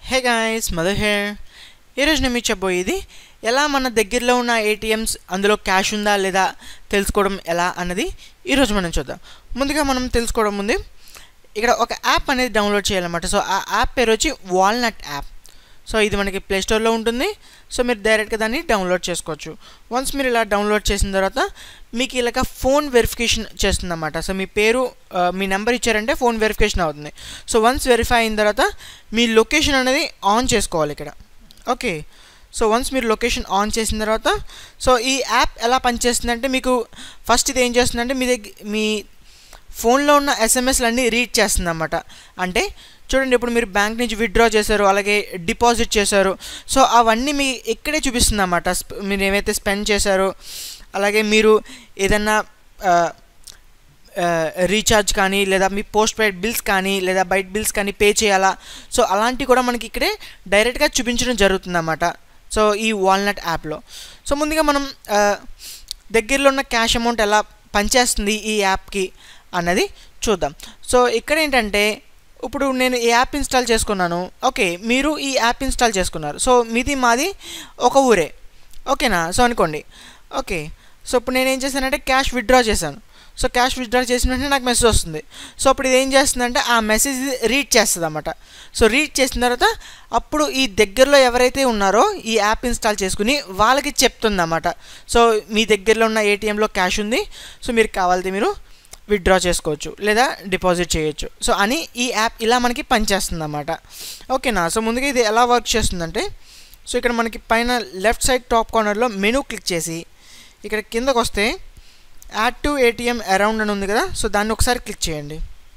hey guys Madhu hair ఈరోజు నేను మీకు చెప్పబోయేది ఎలా మన దగ్గరలో ఉన్న ఏటీఎమ్స్ అందులో క్యాష్ ఉందా లేదా తెలుసుకోవడం ఎలా అన్నది ఈరోజు మనం చూద్దాం ముందుగా మనం తెలుసుకోవడం ముందు ఇక్కడ ఒక యాప్ అనేది డౌన్లోడ్ చేయాలన్నమాట సో ఆ యాప్ పేరు వచ్చి వాల్నట్ యాప్ సో ఇది మనకి ప్లే స్టోర్లో ఉంటుంది సో మీరు డైరెక్ట్గా దాన్ని డౌన్లోడ్ చేసుకోవచ్చు వన్స్ మీరు ఇలా డౌన్లోడ్ చేసిన తర్వాత మీకు ఇలాగ ఫోన్ వెరిఫికేషన్ చేస్తుందన్నమాట సో మీ పేరు ఆ, మీ నెంబర్ ఇచ్చారంటే ఫోన్ వెరిఫికేషన్ అవుతుంది సో వన్స్ వెరిఫై అయిన తర్వాత మీ లొకేషన్ అనేది ఆన్ చేసుకోవాలి ఇక్కడ ఓకే సో వన్స్ మీరు లొకేషన్ ఆన్ చేసిన తర్వాత సో ఈ యాప్ ఎలా పనిచేస్తుందంటే మీకు ఫస్ట్ ఇది ఏం చేస్తుందంటే మీ దగ్గర మీ ఫోన్లో ఉన్న ఎస్ఎంఎస్లు అన్నీ రీడ్ చేస్తుంది అన్నమాట అంటే చూడండి ఇప్పుడు మీరు బ్యాంక్ నుంచి విత్డ్రా చేశారు అలాగే డిపాజిట్ చేశారు సో అవన్నీ మీ ఇక్కడే చూపిస్తుంది అన్నమాట స్ప- మీరు ఏమైతే స్పెండ్ చేశారో అలాగే మీరు ఏదన్నా ఆ, ఆ, రీఛార్జ్ కానీ లేదా మీ పోస్ట్ పెయిడ్ బిల్స్ కానీ లేదా బయట బిల్స్ కానీ పే చేయాలా సో అలాంటివి కూడా మనకి ఇక్కడే డైరెక్ట్గా చూపించడం జరుగుతుందన్నమాట సో ఈ వాల్నట్ యాప్లో సో ముందుగా మనం ఆ, దగ్గరలో ఉన్న క్యాష్ అమౌంట్ ఎలా పనిచేస్తుంది ఈ యాప్కి అన్నది చూద్దాం సో ఇక్కడ ఏంటంటే ఇప్పుడు నేను ఈ యాప్ ఇన్స్టాల్ చేసుకున్నాను ఓకే మీరు ఈ యాప్ ఇన్స్టాల్ చేసుకున్నారు సో మీది మాది ఒక ఊరే ఓకేనా సో అనుకోండి ఓకే సో ఇప్పుడు నేను ఏం చేశానంటే క్యాష్ విత్డ్రా చేశాను సో క్యాష్ విత్డ్రా చేసిన వెంటనే నాకు మెసేజ్ వస్తుంది సో అప్పుడు ఇది ఏం చేస్తుందంటే ఆ మెసేజ్ రీడ్ చేస్తుంది అనమాట సో రీడ్ చేసిన తర్వాత అప్పుడు ఈ దగ్గరలో ఎవరైతే ఉన్నారో ఈ యాప్ ఇన్స్టాల్ చేసుకుని వాళ్ళకి చెప్తుంది అన్నమాట సో మీ దగ్గరలో ఉన్న ఏటీఎంలో క్యాష్ ఉంది సో మీరు కావాలంటే మీరు విత్డ్రా చేసుకోవచ్చు లేదా డిపాజిట్ చేయొచ్చు సో అని ఈ యాప్ ఇలా మనకి పనిచేస్తుంది అన్నమాట ఓకేనా సో ముందుగా ఇది ఎలా వర్క్ చేస్తుందంటే సో ఇక్కడ మనకి పైన లెఫ్ట్ సైడ్ టాప్ కార్నర్లో మెనూ క్లిక్ చేసి ఇక్కడ కిందకు వస్తే యాడ్ టు ఏటీఎం అరౌండ్ అని ఉంది కదా సో దాన్ని ఒకసారి క్లిక్ చేయండి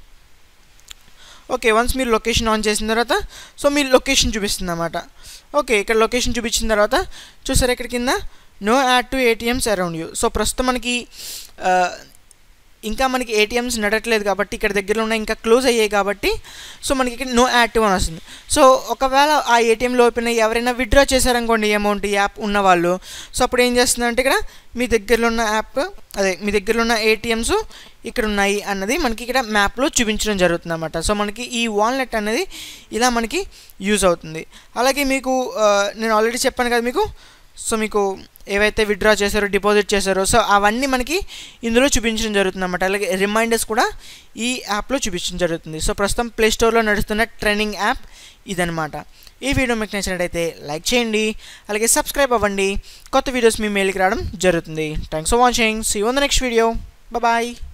ఓకే వన్స్ మీరు లొకేషన్ ఆన్ చేసిన తర్వాత సో మీ లొకేషన్ చూపిస్తుంది అన్నమాట ఓకే ఇక్కడ లొకేషన్ చూపించిన తర్వాత చూసారా ఇక్కడ కింద no add to ATMs around you so ప్రస్తుతం మనకి ఆ, ఇంకా మనకి ఏటీఎమ్స్ నడట్లేదు కాబట్టి ఇక్కడ దగ్గరలో ఉన్న ఇంకా క్లోజ్ అయ్యాయి కాబట్టి సో మనకి ఇక్కడ నో యాక్టివ్ అని వస్తుంది సో ఒకవేళ ఆ ఏటీఎంలో ఓపెన్ అయ్యి ఎవరైనా విత్డ్రా చేశారనుకోండి ఈ అమౌంట్ ఈ యాప్ ఉన్న వాళ్ళు సో అప్పుడు ఏం చేస్తుందంటే ఇక్కడ మీ దగ్గరలో ఉన్న యాప్ అదే మీ దగ్గరలో ఉన్న ఏటీఎమ్స్ ఇక్కడ ఉన్నాయి అన్నది మనకి ఇక్కడ మ్యాప్లో చూపించడం జరుగుతుంది అనమాట సో మనకి ఈ వాల్నెట్ అనేది ఇలా మనకి యూజ్ అవుతుంది అలాగే మీకు ఆ, నేను ఆల్రెడీ చెప్పాను కదా మీకు సో మీకు ఏవైతే విత్డ్రా చేశారో డిపాజిట్ చేశారో సో అవన్నీ మనకి ఇందులో చూపించడం జరుగుతుంది అనమాట అలాగే రిమైండర్స్ కూడా ఈ యాప్లో చూపించడం జరుగుతుంది సో ప్రస్తుతం ప్లే స్టోర్లో నడుస్తున్న ట్రెండింగ్ యాప్ ఇదనమాట ఈ వీడియో మీకు నచ్చినట్టయితే లైక్ చేయండి అలాగే సబ్స్క్రైబ్ అవ్వండి కొత్త వీడియోస్ మీ మెయిల్కి రావడం జరుగుతుంది thanks for watching see one the next video bye